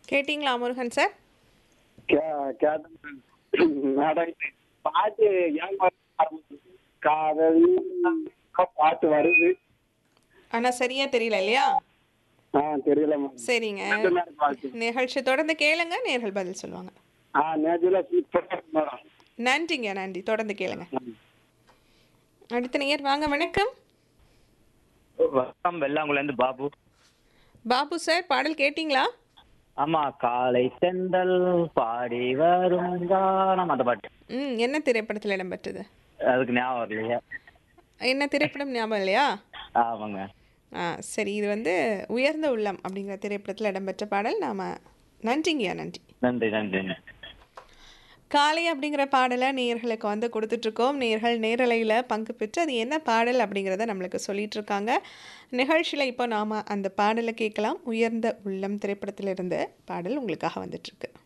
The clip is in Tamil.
கேட்டிங்களா முருகன் சார் கே- கேட்டேன் மேடம் பாட்டு ஏன் காதல் பாட்டு வருது ஆனால் சரியா தெரியல இல்லையா ஆ தெரியல மேடம் சரிங்க ரெண்டு நேரம் பாட்டு நிகழ்ச்சி தொடர்ந்து கேளுங்க நேர்கள் பதில் சொல்லுவாங்க ஆ நேற்றுல சூப்பராக மேடம் நன்றிங்க நன்றி தொடர்ந்து கேளுங்க அடுத்த நேயர் வாங்க வணக்கம் வணக்கம் வெள்ளாங்குலேருந்து பாபு பாபு சார் பாடல் கேட்டிங்களா ஆமா காலை செந்தல் பாடி வரும் கானம் அந்த பாட்டு ம் என்ன திரைப்படத்தில் இடம்பெற்றது அதுக்கு ஞாபகம் வரலையா என்ன திரைப்படம் ஞாபகம் இல்லையா ஆமாங்க ஆ சரி இது வந்து உயர்ந்த உள்ளம் அப்படிங்கிற திரைப்படத்தில் இடம்பெற்ற பாடல் நாம் நன்றிங்கய்யா நன்றி நன்றி நன்றி காலை அப்படிங்கிற பாடலை நேயர்களுக்கு வந்து கொடுத்துட்ருக்கோம் நேயர்கள் நேரலையில் பங்கு பெற்று அது என்ன பாடல் அப்படிங்கிறத நம்மளுக்கு சொல்லிட்டு இருக்காங்க நிகழ்ச்சியில் இப்போ நாம் அந்த பாடலை கேட்கலாம் உயர்ந்த உள்ளம் திரைப்படத்திலிருந்து பாடல் உங்களுக்காக வந்துட்டுருக்கு